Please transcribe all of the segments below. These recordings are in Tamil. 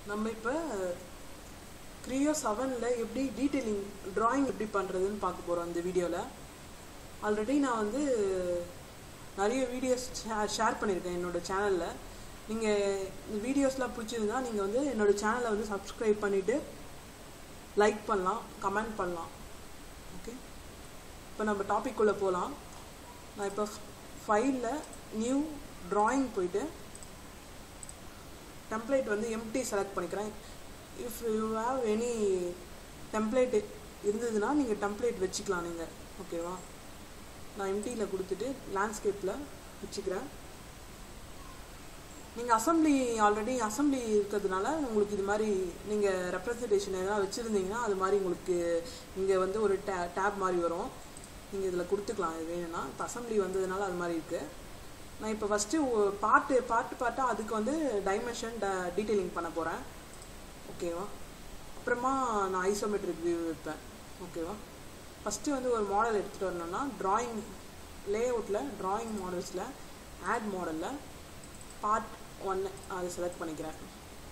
நம்ம இப்போ க்ரியோ செவனில் எப்படி டீட்டெயிலிங் drawing எப்படி பண்ணுறதுன்னு பார்க்க போகிறோம் இந்த வீடியோவில் ஆல்ரெடி நான் வந்து நிறைய வீடியோஸ் ஷேர் பண்ணியிருக்கேன் என்னோட சேனலில் நீங்கள் இந்த வீடியோஸ்லாம் பிடிச்சிருந்தா நீங்கள் வந்து என்னோட சேனலை வந்து சப்ஸ்கிரைப் பண்ணிவிட்டு லைக் பண்ணலாம் கமெண்ட் பண்ணலாம் ஓகே இப்போ நம்ம டாபிக் உள்ள போகலாம் நான் இப்போ ஃபைலில் நியூ drawing போயிட்டு டெம்ப்ளேட் வந்து எம்டி செலக்ட் பண்ணிக்கிறேன் if you have any template இருந்ததுன்னா நீங்கள் டெம்ப்ளேட் வச்சுக்கலாம் நீங்கள் ஓகேவா நான் எம்டியில் கொடுத்துட்டு லேண்ட்ஸ்கேப்பில் வச்சுக்கிறேன் நீங்கள் அசம்பிளி ஆல்ரெடி அசம்பிளி இருக்கிறதுனால உங்களுக்கு இது மாதிரி நீங்கள் ரெப்ரசன்டேஷன் எதாவது வச்சுருந்தீங்கன்னா அது மாதிரி உங்களுக்கு இங்கே வந்து ஒரு டே டேப் மாதிரி வரும் நீங்கள் இதில் கொடுத்துக்கலாம் இது வேணும்னா இப்போ அசம்பிளி வந்ததுனால அது மாதிரி இருக்குது நான் இப்போ ஃபஸ்ட்டு பாட்டு பாட்டு பாட்டாக அதுக்கு வந்து டைமென்ஷன் ட டீட்டெயிலிங் பண்ண போகிறேன் ஓகேவா அப்புறமா நான் ஐசோமெட்ரிக் வியூ வைப்பேன் ஓகேவா ஃபஸ்ட்டு வந்து ஒரு மாடல் எடுத்துகிட்டு வரணும்னா ட்ராயிங் லேஅவுட்டில் ட்ராயிங் மாடல்ஸில் ஆட் மாடலில் பார்ட் ஒன்று அதை செலக்ட் பண்ணிக்கிறேன்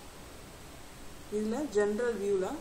இதில் ஜென்ரல் வியூவில்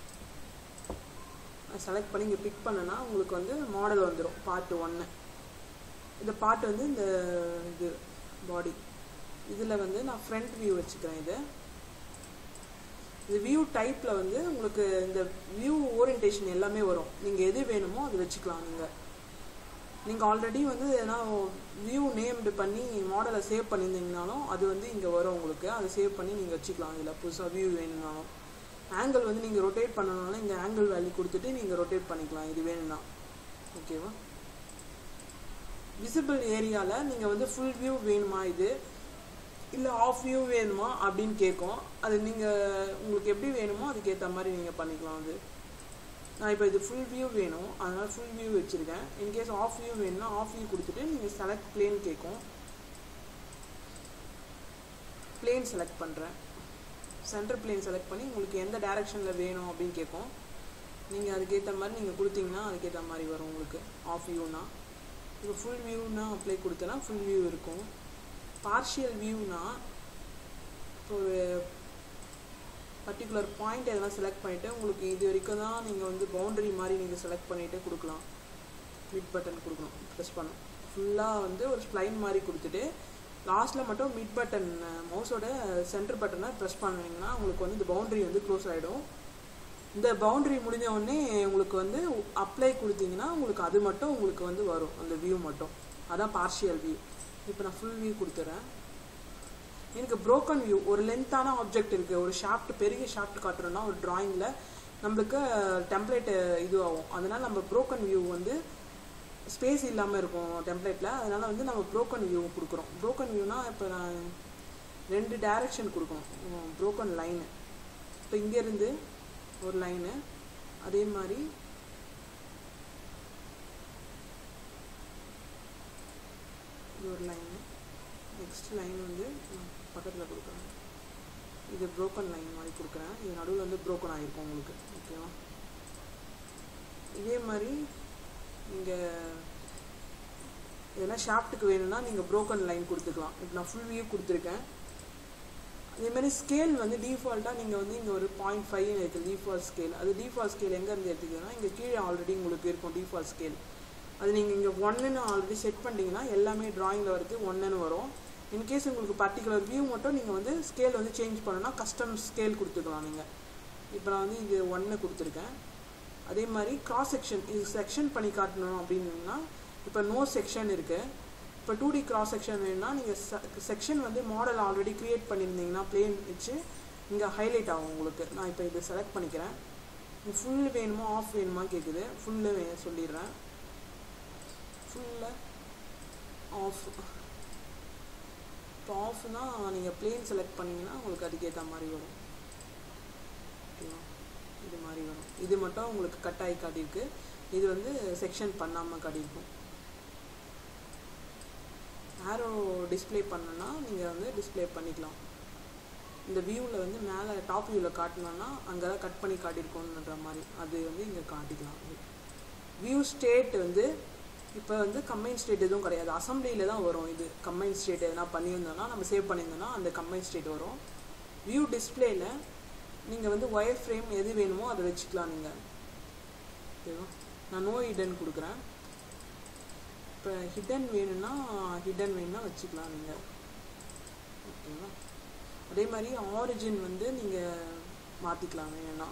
செலக்ட் பண்ணி இங்கே பிக் பண்ணேன்னா உங்களுக்கு வந்து மாடல் வந்துடும் பார்ட் ஒன்று இந்த பார்ட் வந்து இந்த இது பாடி இதில் வந்து நான் ஃப்ரண்ட் வியூ வச்சுக்கிறேன் இது இது வியூ டைப்பில் வந்து உங்களுக்கு இந்த வியூ ஓரியன்டேஷன் எல்லாமே வரும் நீங்கள் எது வேணுமோ அது வச்சுக்கலாம் நீங்கள் நீங்கள் ஆல்ரெடி வந்து எதனா வியூ நேம்டு பண்ணி மாடலை சேவ் பண்ணியிருந்தீங்கனாலும் அது வந்து இங்கே வரும் உங்களுக்கு அதை சேவ் பண்ணி நீங்கள் வச்சுக்கலாம் இதில் புதுசாக வியூ வேணும்னாலும் ஆங்கிள் வந்து நீங்கள் ரொட்டேட் பண்ணணும்னாலும் இங்கே ஆங்கிள் வேல்யூ கொடுத்துட்டு நீங்கள் ரொட்டேட் பண்ணிக்கலாம் இது வேணும்னா ஓகேவா விசிபிள் ஏரியாவில் நீங்கள் வந்து ஃபுல் வியூ வேணுமா இது இல்லை ஆஃப் வியூ வேணுமா அப்படின்னு கேட்கும் அது நீங்கள் உங்களுக்கு எப்படி வேணுமோ அதுக்கேற்ற மாதிரி நீங்கள் பண்ணிக்கலாம் அது நான் இப்போ இது ஃபுல் வியூ வேணும் அதனால் ஃபுல் வியூ வச்சுருக்கேன் இன்கேஸ் ஆஃப் வியூ வேணும்னா ஆஃப் வியூ கொடுத்துட்டு நீங்கள் செலக்ட் பிளேன் கேட்கும் பிளேன் செலக்ட் பண்ணுறேன் சென்டர் பிளேன் செலக்ட் பண்ணி உங்களுக்கு எந்த டைரெக்ஷனில் வேணும் அப்படின்னு கேட்கும் நீங்கள் அதுக்கேற்ற மாதிரி நீங்கள் கொடுத்தீங்கன்னா அதுக்கேற்ற மாதிரி வரும் உங்களுக்கு ஆஃப் வியூனா இப்போ ஃபுல் வியூனா அப்ளை கொடுத்தனா ஃபுல் வியூ இருக்கும் பார்ஷியல் வியூனா இப்போ ஒரு பர்டிகுலர் பாயிண்ட் எதனா செலக்ட் பண்ணிவிட்டு உங்களுக்கு இது வரைக்கும் தான் நீங்கள் வந்து பவுண்டரி மாதிரி நீங்கள் செலக்ட் பண்ணிவிட்டு கொடுக்கலாம் மிட் பட்டன் கொடுக்கணும் ப்ரெஸ் பண்ணணும் ஃபுல்லாக வந்து ஒரு ஸ்ப்ளைன் மாதிரி கொடுத்துட்டு லாஸ்ட்டில் மட்டும் மிட் பட்டன் மவுஸோட சென்டர் பட்டனை ப்ரெஸ் பண்ணிங்கன்னா உங்களுக்கு வந்து இந்த பவுண்டரி வந்து க்ளோஸ் ஆகிடும் இந்த பவுண்டரி முடிஞ்ச உடனே உங்களுக்கு வந்து அப்ளை கொடுத்தீங்கன்னா உங்களுக்கு அது மட்டும் உங்களுக்கு வந்து வரும் அந்த வியூ மட்டும் அதான் பார்ஷியல் வியூ இப்போ நான் ஃபுல் வியூ கொடுத்துறேன் எனக்கு ப்ரோக்கன் வியூ ஒரு லென்த்தான ஆப்ஜெக்ட் இருக்குது ஒரு ஷாஃப்ட் பெரிய ஷாஃப்ட் காட்டுறோன்னா ஒரு ட்ராயிங்கில் நம்மளுக்கு டெம்ப்ளேட்டு இது ஆகும் அதனால் நம்ம ப்ரோக்கன் வியூ வந்து ஸ்பேஸ் இல்லாமல் இருக்கும் டெம்ப்ளேட்டில் அதனால் வந்து நம்ம ப்ரோக்கன் வியூ கொடுக்குறோம் ப்ரோக்கன் வியூனா இப்போ நான் ரெண்டு டைரக்ஷன் கொடுக்கணும் ப்ரோக்கன் லைனு இப்போ இங்கேருந்து ஒரு லைனு அதே மாதிரி இது ஒரு லைனு நெக்ஸ்ட் லைன் வந்து நான் பக்கத்தில் கொடுக்குறேன் இது ப்ரோக்கன் லைன் மாதிரி கொடுக்குறேன் இது நடுவில் வந்து ப்ரோக்கன் ஆகிருக்கும் உங்களுக்கு ஓகேவா இதே மாதிரி நீங்கள் இதெல்லாம் ஷாஃப்ட்டுக்கு வேணும்னா நீங்கள் ப்ரோக்கன் லைன் கொடுத்துக்கலாம் இப்போ நான் ஃபுல் வியூ கொடுத்துருக்கேன் அதேமாதிரி ஸ்கேல் வந்து டிஃபால்ட்டாக நீங்கள் வந்து இங்கே ஒரு பாயிண்ட் ஃபைவ்னு இருக்குது டிஃபால்ட் ஸ்கேல் அது டிஃபால்ட் ஸ்கேல் எங்கேருந்து எடுத்துக்கிங்கன்னா இங்கே கீழே ஆல்ரெடி உங்களுக்கு இருக்கும் டிஃபால்ட் ஸ்கேல் அது நீங்கள் இங்கே ஒன்றுன்னு ஆல்ரெடி செட் பண்ணிட்டீங்கன்னா எல்லாமே ட்ராயிங்கில் வரது ஒன்றுன்னு வரும் இன்கேஸ் உங்களுக்கு பர்டிகுலர் வியூ மட்டும் நீங்கள் வந்து ஸ்கேல் வந்து சேஞ்ச் பண்ணணும்னா கஸ்டம் ஸ்கேல் கொடுத்துக்கலாம் நீங்கள் இப்போ நான் வந்து இது ஒன்று கொடுத்துருக்கேன் அதே மாதிரி கிராஸ் செக்ஷன் இது செக்ஷன் பண்ணி காட்டணும் அப்படின்னா இப்போ நோ செக்ஷன் இருக்குது இப்போ டூ டி கிராஸ் செக்ஷன் வேணும்னா நீங்கள் செக்ஷன் வந்து மாடல் ஆல்ரெடி க்ரியேட் பண்ணியிருந்தீங்கன்னா பிளேன் வச்சு இங்கே ஹைலைட் ஆகும் உங்களுக்கு நான் இப்போ இதை செலக்ட் பண்ணிக்கிறேன் ஃபுல் வேணுமா ஆஃப் வேணுமா கேட்குது ஃபுல்லு வே சொல்லிடுறேன் ஃபுல்லாக ஆஃப் இப்போ ஆஃப்னா நீங்கள் பிளேன் செலக்ட் பண்ணிங்கன்னா உங்களுக்கு அதுக்கேற்ற மாதிரி வரும் ஓகேவா இது மாதிரி வரும் இது மட்டும் உங்களுக்கு கட் ஆகி காட்டியிருக்கு இது வந்து செக்ஷன் பண்ணாமல் காட்டியிருக்கும் ஆரோ டிஸ்பிளே பண்ணணுன்னா நீங்கள் வந்து டிஸ்பிளே பண்ணிக்கலாம் இந்த வியூவில் வந்து மேலே டாப் வியூவில் காட்டணும்னா அங்கே தான் கட் பண்ணி காட்டியிருக்கோன்ற மாதிரி அது வந்து இங்கே காட்டிக்கலாம் வியூ ஸ்டேட் வந்து இப்போ வந்து கம்பைன் ஸ்டேட் எதுவும் கிடையாது அசம்பிளியில் தான் வரும் இது கம்பைன் ஸ்டேட் எதனா பண்ணியிருந்தோம்னா நம்ம சேவ் பண்ணியிருந்தோம்னா அந்த கம்பைன் ஸ்டேட் வரும் வியூ டிஸ்பிளேயில் நீங்கள் வந்து ஒயர் ஃப்ரேம் எது வேணுமோ அதை வச்சுக்கலாம் நீங்கள் ஓகேவா நான் நோ ஹிடன் கொடுக்குறேன் இப்போ ஹிடன் வேணும்னா ஹிடன் வேணும்னா வச்சுக்கலாம் நீங்கள் ஓகேவா அதே மாதிரி ஆரிஜின் வந்து நீங்கள் மாற்றிக்கலாம் வேணும்னா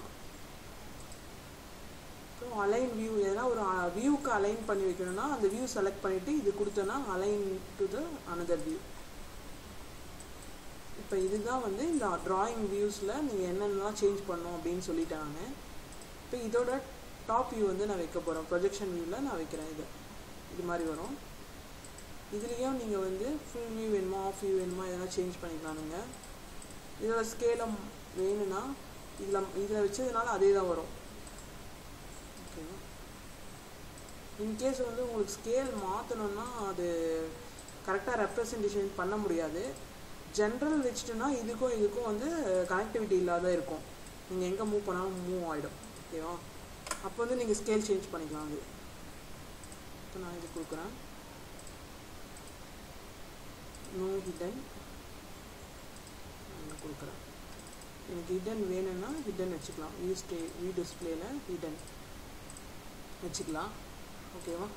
அப்புறம் அலைன் வியூ எதனா ஒரு வியூக்கு அலைன் பண்ணி வைக்கணும்னா அந்த வியூ செலக்ட் பண்ணிவிட்டு இது கொடுத்தோன்னா align to the another view இப்போ இதுதான் வந்து இந்த ட்ராயிங் வியூஸில் நீங்கள் என்னென்னலாம் சேஞ்ச் பண்ணணும் அப்படின்னு சொல்லிட்டாங்க இப்போ இதோட டாப் வியூ வந்து நான் வைக்க போகிறேன் ப்ரொஜெக்ஷன் வியூவில் நான் வைக்கிறேன் இது இது மாதிரி வரும் இதுலேயும் நீங்கள் வந்து ஃபுல் வியூ வேணுமா ஆஃப் வியூ வேணுமா எதனா சேஞ்ச் பண்ணிக்கலாம் நீங்கள் இதோட ஸ்கேலம் வேணும்னா இதில் இதில் வச்சதுனால அதே தான் வரும் ஓகேவா இன்கேஸ் வந்து உங்களுக்கு ஸ்கேல் மாற்றணும்னா அது கரெக்டாக ரெப்ரசன்டேஷன் பண்ண முடியாது ஜென்ரல் வச்சுட்டுனா இதுக்கும் இதுக்கும் வந்து கனெக்டிவிட்டி இல்லாத இருக்கும் நீங்கள் எங்கே மூவ் பண்ணாலும் மூவ் ஆகிடும் ஓகேவா அப்போ வந்து நீங்கள் ஸ்கேல் சேஞ்ச் பண்ணிக்கலாம் அது இப்போ நான் இது கொடுக்குறேன் நோ ஹிடன் நான் கொடுக்குறேன் எனக்கு ஹிடன் வேணும்னா ஹிடன் வச்சுக்கலாம் வியூ ஸ்டே வியூ டிஸ்பிளேல ஹிடன் வச்சுக்கலாம் ஓகேவா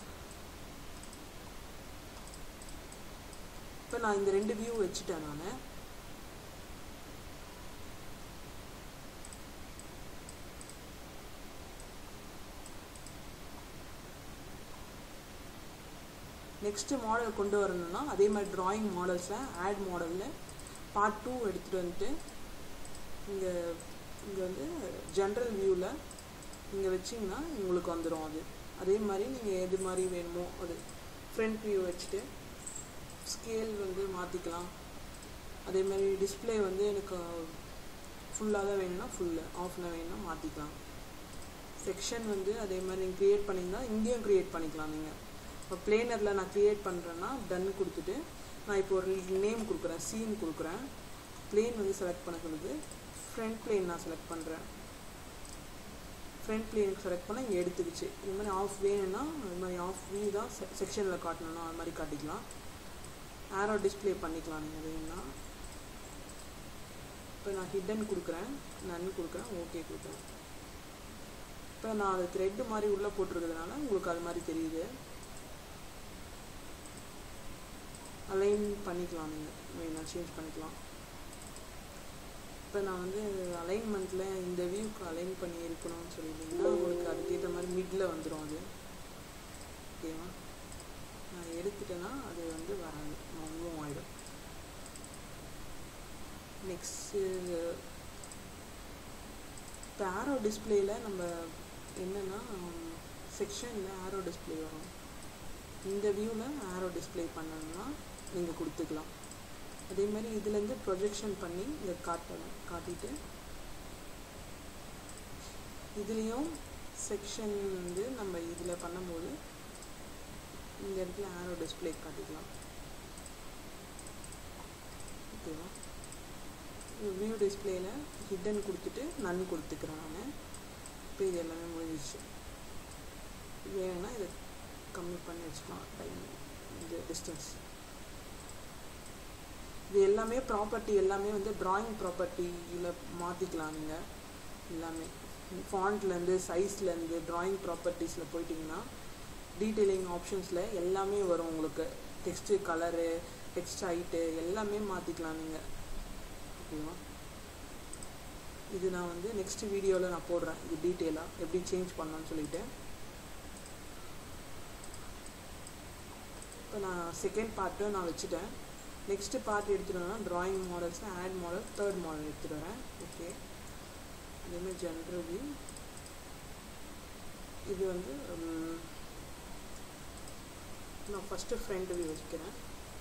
இப்போ நான் இந்த ரெண்டு வியூ வச்சுட்டேன் நான் நெக்ஸ்ட்டு மாடல் கொண்டு வரணும்னா அதே மாதிரி ட்ராயிங் மாடல்ஸில் ஆட் மாடலில் பார்ட் டூ எடுத்துகிட்டு வந்துட்டு இங்கே இங்கே வந்து ஜென்ரல் வியூவில் இங்கே வச்சிங்கன்னா உங்களுக்கு வந்துடும் அது அதே மாதிரி நீங்கள் எது மாதிரி வேணுமோ அது ஃப்ரண்ட் வியூ வச்சுட்டு ஸ்கேல் வந்து மாற்றிக்கலாம் அதே மாதிரி டிஸ்பிளே வந்து எனக்கு ஃபுல்லாக தான் வேணும்னா ஃபுல்லு ஆஃப்ல வேணும்னா மாற்றிக்கலாம் செக்ஷன் வந்து அதே மாதிரி நீங்கள் க்ரியேட் பண்ணிங்கன்னா இங்கேயும் க்ரியேட் பண்ணிக்கலாம் நீங்கள் இப்போ பிளேனரில் நான் க்ரியேட் பண்ணுறேன்னா டன் கொடுத்துட்டு நான் இப்போ ஒரு நேம் கொடுக்குறேன் சீன் கொடுக்குறேன் பிளேன் வந்து செலக்ட் பண்ண சொல்லுது ஃப்ரண்ட் பிளேன் நான் செலக்ட் பண்ணுறேன் ஃப்ரண்ட் பிளேனுக்கு செலக்ட் பண்ணால் இங்கே எடுத்துக்கிச்சு இது மாதிரி ஆஃப் வேணும்னா அது மாதிரி ஆஃப் வியூ தான் செ செக்ஷனில் காட்டணும்னா அது மாதிரி காட்டிக்கலாம் ஆரோ டிஸ்பிளே பண்ணிக்கலாம் நீங்கள் வேணும்னா இப்போ நான் ஹிடன் கொடுக்குறேன் நன் கொடுக்குறேன் ஓகே கொடுக்குறேன் இப்போ நான் அது த்ரெட்டு மாதிரி உள்ளே போட்டிருக்கிறதுனால உங்களுக்கு அது மாதிரி தெரியுது அலைன் பண்ணிக்கலாம் நீங்கள் வேணால் சேஞ்ச் பண்ணிக்கலாம் இப்போ நான் வந்து அலைன்மெண்ட்டில் இந்த வியூக்கு அலைன் பண்ணி இருக்கணும்னு சொல்லியிருந்தீங்கன்னா உங்களுக்கு அதுக்கேற்ற மாதிரி மிடில் வந்துடும் அது ஓகேவா நான் எடுத்துட்டேன்னா அது வந்து வராது மூவ் ஆகிடும் நெக்ஸ்ட்டு இப்போ ஆரோ டிஸ்பிளேயில் நம்ம என்னென்னா செக்ஷனில் ஆரோ டிஸ்பிளே வரும் இந்த வியூவில் ஆரோ டிஸ்பிளே பண்ணணும்னா நீங்கள் கொடுத்துக்கலாம் அதே மாதிரி இதுலேருந்து ப்ரொஜெக்ஷன் பண்ணி இதை காட்டணும் காட்டிட்டு இதுலேயும் செக்ஷன் வந்து நம்ம இதில் பண்ணும்போது இந்த இடத்துல ஆரோ டிஸ்பிளே காட்டிக்கலாம் ஓகேவா வியூ டிஸ்பிளேயில் ஹிடன் கொடுத்துட்டு நன் கொடுத்துக்கிறேன் நான் இப்போ இது எல்லாமே முடிஞ்சிச்சு வேணும்னா இதை கம்மி பண்ணி வச்சுக்கலாம் டைம் இந்த டிஸ்டன்ஸ் இது எல்லாமே ப்ராப்பர்ட்டி எல்லாமே வந்து ட்ராயிங் ப்ராப்பர்ட்டியில் மாற்றிக்கலாம் நீங்கள் எல்லாமே ஃபாண்ட்லேருந்து சைஸ்லேருந்து ட்ராயிங் ப்ராப்பர்ட்டிஸில் போயிட்டிங்கன்னா டீட்டெயிலிங் ஆப்ஷன்ஸில் எல்லாமே வரும் உங்களுக்கு டெக்ஸ்ட்டு கலரு டெக்ஸ்ட் ஹைட்டு எல்லாமே மாற்றிக்கலாம் நீங்கள் ஓகேவா இது நான் வந்து நெக்ஸ்ட் வீடியோவில் நான் போடுறேன் இது டீட்டெயிலாக எப்படி சேஞ்ச் பண்ணணும்னு சொல்லிட்டு இப்போ நான் செகண்ட் பார்ட்டு நான் வச்சுட்டேன் நெக்ஸ்ட்டு பார்ட் எடுத்துகிட்டு drawing models add model third model எடுத்துகிட்டு வரேன் ஓகே இதேமாதிரி ஜென்ரல் வியூ இது வந்து நான் ஃபஸ்ட்டு ஃப்ரண்ட் வியூ வச்சுக்கிறேன்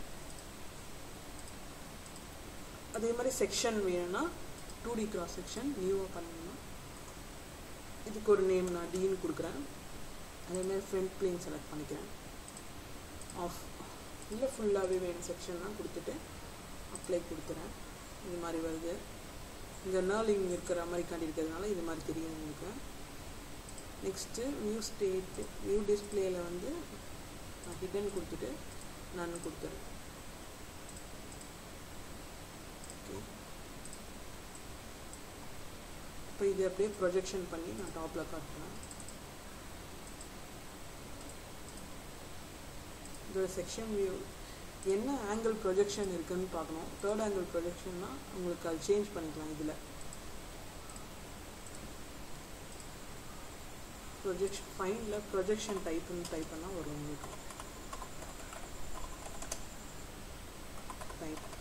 அதே மாதிரி செக்ஷன் வேணும்னா டூ டி கிராஸ் செக்ஷன் நியூவாக பண்ணணும்னா இதுக்கு ஒரு நேம் நான் டீன்னு கொடுக்குறேன் அதேமாதிரி ஃப்ரண்ட் பிளேன் செலக்ட் பண்ணிக்கிறேன் ஆஃப் இல்லை ஃபுல்லாகவே வேணும் செக்ஷன்லாம் கொடுத்துட்டு அப்ளை கொடுத்துறேன் இது மாதிரி வருது இங்கே நர்லிங் இருக்கிற மாதிரி காட்டியிருக்கிறதுனால இது மாதிரி தெரியும் உங்களுக்கு நெக்ஸ்ட்டு வியூ ஸ்டேட்டு வியூ டிஸ்பிளேயில் வந்து நான் ஹிடன் கொடுத்துட்டு நான் கொடுத்துறேன் ஓகே இப்போ இது அப்படியே ப்ரொஜெக்ஷன் பண்ணி நான் டாப்பில் காட்டுறேன் இதோட செக்ஷன் வியூ என்ன ஆங்கிள் ப்ரொஜெக்ஷன் இருக்குன்னு பார்க்கணும் தேர்ட் ஆங்கிள் ப்ரொஜெக்ஷன்னா உங்களுக்கு அது சேஞ்ச் பண்ணிக்கலாம் இதில் ப்ரொஜெக்ஷன் ஃபைனில் ப்ரொஜெக்ஷன் டைப்னு டைப் பண்ணால் வரும் உங்களுக்கு டைப்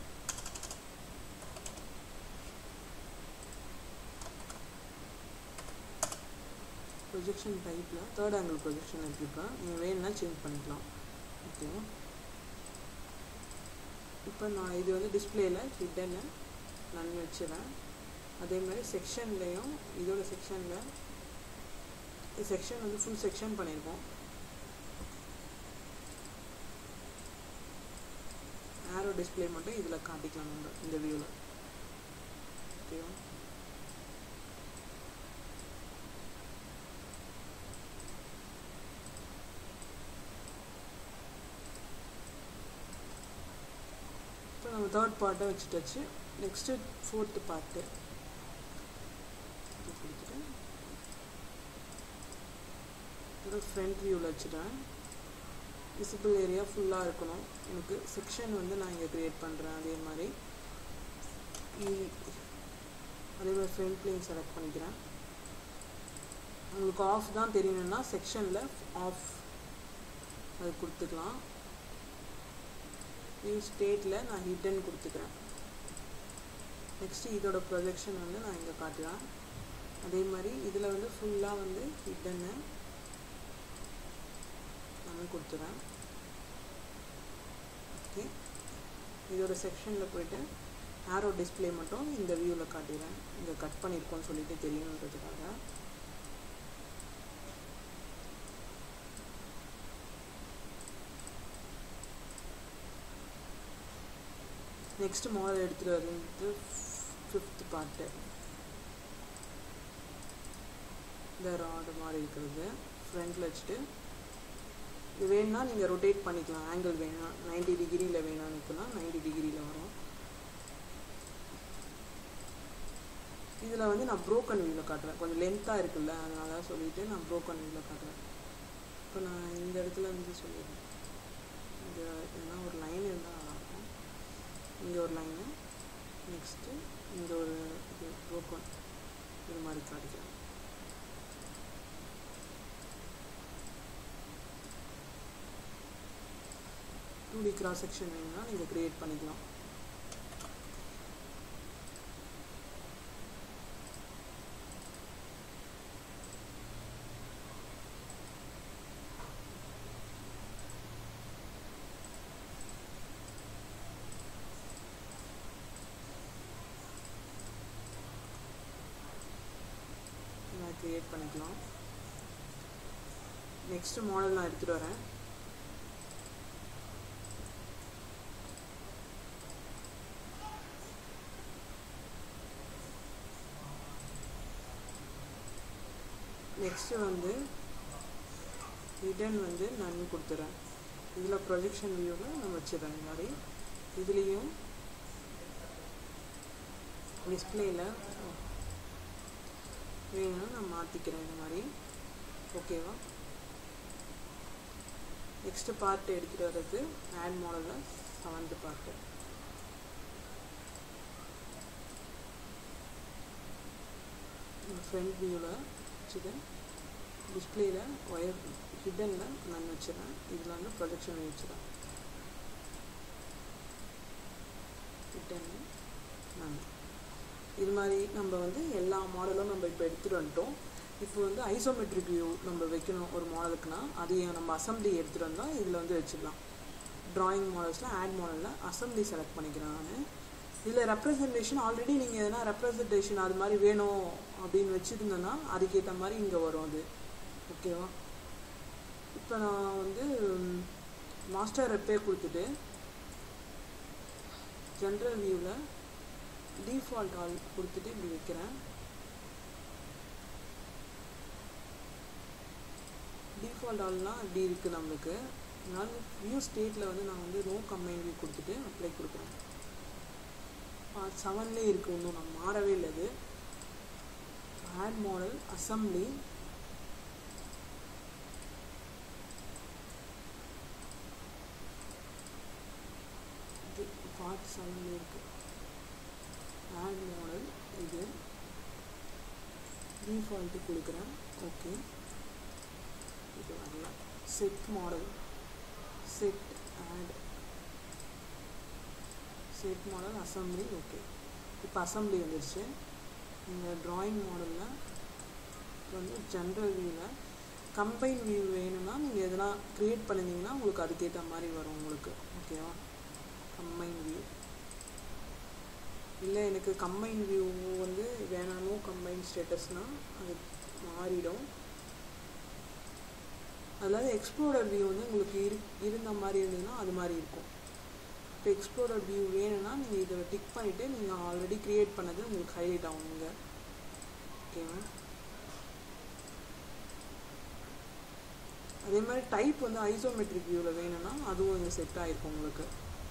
ப்ரொஜெக்ஷன் டைப்பில் தேர்ட் ஆங்கிள் ப்ரொஜெக்ஷன் எடுத்துருக்கேன் நீங்கள் வேணும்னா சேஞ்ச் பண்ணிக்கலாம் ஓகேவா இப்போ நான் இது வந்து டிஸ்பிளேயில் ஹிட்டனை நான் வச்சுறேன் அதே மாதிரி செக்ஷன்லேயும் இதோட செக்ஷனில் செக்ஷன் வந்து ஃபுல் செக்ஷன் பண்ணியிருக்கோம் ஆரோ டிஸ்பிளே மட்டும் இதில் காட்டிக்கலாம் நம்ம இந்த வியூவில் ஓகேவா இப்போ நம்ம தேர்ட் பார்ட்டை வச்சுட்டாச்சு நெக்ஸ்ட்டு ஃபோர்த்து பார்ட்டு கொடுத்துட்டு இதோட ஃப்ரண்ட் வியூவில் வச்சுட்டேன் விசிபிள் ஏரியா ஃபுல்லாக இருக்கணும் எனக்கு செக்ஷன் வந்து நான் இங்கே க்ரியேட் பண்ணுறேன் அதே மாதிரி இ- அதே மாதிரி ஃப்ரண்ட் பிளேன் செலக்ட் பண்ணிக்கிறேன் உங்களுக்கு ஆஃப் தான் தெரியணும்னா செக்ஷனில் ஆஃப் அது கொடுத்துக்கலாம் நியூ ஸ்டேட்டில் நான் ஹிட்டன் கொடுத்துக்கிறேன் நெக்ஸ்ட்டு இதோட ப்ரொஜெக்ஷன் வந்து நான் இங்கே காட்டுறேன் அதே மாதிரி இதில் வந்து ஃபுல்லாக வந்து ஹிட்டன்னு நான் கொடுத்துறேன் ஓகே இதோட செக்ஷனில் போயிட்டு ஆரோ டிஸ்ப்ளே மட்டும் இந்த வியூவில் காட்டிடுறேன் இங்கே கட் பண்ணியிருக்கோன்னு சொல்லிட்டு தெரியணுன்றதுக்காக நெக்ஸ்ட் மாடல் எடுத்துகிட்டு வந்து ஃபிஃப்த் பார்ட்டு இந்த ராடு மாதிரி இருக்கிறது ஃப்ரண்டில் வச்சுட்டு இது வேணும்னா நீங்கள் ரொட்டேட் பண்ணிக்கலாம் ஆங்கிள் வேணும் நைன்டி டிகிரியில் வேணும்னுக்குன்னா நைன்டி டிகிரியில் வரும் இதில் வந்து நான் ப்ரோக்கன் வியூவில் காட்டுறேன் கொஞ்சம் லென்த்தாக இருக்குல்ல அதனால சொல்லிட்டு நான் ப்ரோக்கன் வியூவில் காட்டுறேன் இப்போ நான் இந்த இடத்துல வந்து சொல்லிடுறேன் இது எதனா ஒரு லைன் இருந்தால் நல்லாயிருக்கும் இங்கே ஒரு லைனு நெக்ஸ்ட்டு இங்கே ஒரு இது ப்ரோக்கன் இது மாதிரி காட்டிக்கிறேன் டூ டி கிராஸ் செக்ஷன் வேணும்னா நீங்கள் க்ரியேட் பண்ணிக்கலாம் நான் க்ரியேட் பண்ணிக்கலாம் நெக்ஸ்ட் மாடல் நான் எடுத்துகிட்டு வரேன் நெக்ஸ்ட்டு வந்து ரிட்டர்ன் வந்து நான் கொடுத்துறேன் இதில் ப்ரொஜெக்ஷன் வியூவில் நான் வச்சிடறேன் இந்த மாதிரி இதுலேயும் டிஸ்பிளேயில் வேணும்னா நான் மாற்றிக்கிறேன் இந்த மாதிரி ஓகேவா நெக்ஸ்ட்டு பார்ட் எடுத்துகிட்டு வர்றது ஆட் மாடலில் செவன்த்து பார்ட்டு ஃப்ரண்ட் வியூவில் வச்சுட்டு டிஸ்பிளேயில் ஒயர் ஹிட்டனில் நான் வச்சுறேன் இதில் வந்து ப்ரொஜெக்ஷன் வச்சுறேன் ஹிட்டன் நான் இது மாதிரி நம்ம வந்து எல்லா மாடலும் நம்ம இப்போ எடுத்துகிட்டு வந்துட்டோம் இப்போ வந்து ஐசோமெட்ரிக் வியூ நம்ம வைக்கணும் ஒரு மாடலுக்குனா அதையும் நம்ம அசம்பிளி எடுத்துகிட்டு வந்தால் இதில் வந்து வச்சிடலாம் ட்ராயிங் மாடல்ஸில் ஆட் மாடலில் அசம்பிளி செலக்ட் பண்ணிக்கிறேன் நான் இதில் ரெப்ரசன்டேஷன் ஆல்ரெடி நீங்கள் எதனா ரெப்ரசன்டேஷன் அது மாதிரி வேணும் அப்படின்னு வச்சுருந்தேன்னா அதுக்கேற்ற மாதிரி இங்கே வரும் அது ஓகேவா இப்போ நான் வந்து மாஸ்டர் ரெப்பே கொடுத்துட்டு ஜென்ரல் வியூவில் டிஃபால்ட் ஆல் கொடுத்துட்டு இப்படி வைக்கிறேன் டிஃபால்ட் ஆல்னால் இப்படி இருக்குது நம்மளுக்கு அதனால வியூ ஸ்டேட்டில் வந்து நான் வந்து நோ கம்பைன் வியூ கொடுத்துட்டு அப்ளை கொடுக்குறேன் செவன்லேயே இருக்குது இன்னும் நான் மாறவே இல்லை அது ஆட் மாடல் அசம்பிளி இது பார்ட் செவன்ல இருக்கு ஆட் மாடல் இது டிஃபால்ட்டு கொடுக்குறேன் ஓகே இது வரல set model set add set model assembly okay இப்போ அசம்பிளி வந்துருச்சு இந்த ட்ராயிங் மாடலில் வந்து ஜென்ரல் வியூவில் கம்பைன் வியூ வேணும்னா நீங்கள் எதனா க்ரியேட் பண்ணிங்கன்னா உங்களுக்கு அதுக்கேற்ற மாதிரி வரும் உங்களுக்கு ஓகேவா கம்பைன் வியூ இல்லை எனக்கு கம்பைன் வியூ வந்து வேணாமோ கம்பைன் ஸ்டேட்டஸ்னால் அது மாறிடும் அதாவது எக்ஸ்ப்ளோரர் வியூ வந்து உங்களுக்கு இரு இருந்த மாதிரி இருந்ததுன்னா அது மாதிரி இருக்கும் இப்போ எக்ஸ்ப்ளோரர் வியூ வேணும்னா நீங்கள் இதை டிக் பண்ணிவிட்டு நீங்கள் ஆல்ரெடி க்ரியேட் பண்ணது உங்களுக்கு ஹைலைட் ஆகும் இங்கே ஓகேவா அதே மாதிரி டைப் வந்து ஐசோமெட்ரிக் வியூவில் வேணும்னா அதுவும் இங்கே செட் ஆகிருக்கும் உங்களுக்கு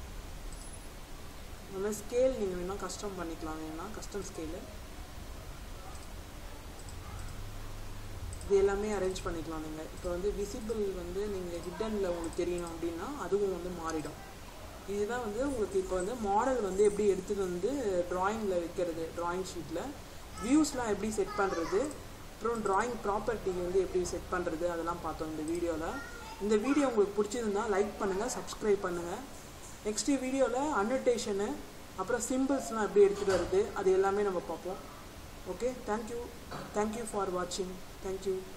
அந்த மாதிரி ஸ்கேல் நீங்கள் வேணால் கஸ்டம் பண்ணிக்கலாம் வேணும்னா கஸ்டம் ஸ்கேலு இது எல்லாமே அரேஞ்ச் பண்ணிக்கலாம் நீங்கள் இப்போ வந்து விசிபிள் வந்து நீங்கள் ஹிட்டனில் உங்களுக்கு தெரியணும் அப்படின்னா அதுவும் வந்து மாறிடும் இதுதான் வந்து உங்களுக்கு இப்போ வந்து மாடல் வந்து எப்படி எடுத்துகிட்டு வந்து ட்ராயிங்கில் வைக்கிறது ட்ராயிங் ஷீட்டில் வியூஸ்லாம் எப்படி செட் பண்ணுறது அப்புறம் ட்ராயிங் ப்ராப்பர்ட்டி வந்து எப்படி செட் பண்ணுறது அதெல்லாம் பார்த்தோம் இந்த வீடியோவில் இந்த வீடியோ உங்களுக்கு பிடிச்சிருந்தா லைக் பண்ணுங்கள் சப்ஸ்கிரைப் பண்ணுங்கள் நெக்ஸ்ட்டு வீடியோவில் அன்னோட்டேஷனு அப்புறம் சிம்பிள்ஸ்லாம் எப்படி எடுத்துகிட்டு வருது அது எல்லாமே நம்ம பார்ப்போம் ஓகே தேங்க்யூ தேங்க்யூ ஃபார் வாட்சிங் தேங்க்யூ